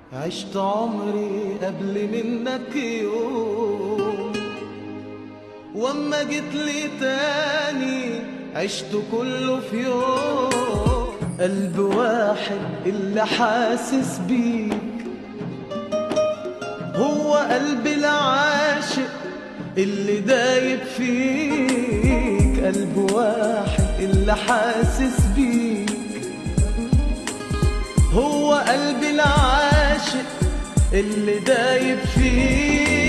عشت عمري قبل منك يوم واما جيت لي تاني عشت كله في يوم قلب واحد اللي حاسس بيك هو قلب العاشق اللي دايب فيك قلب واحد اللي حاسس بيك هو قلب العاشق اللي دايب فيك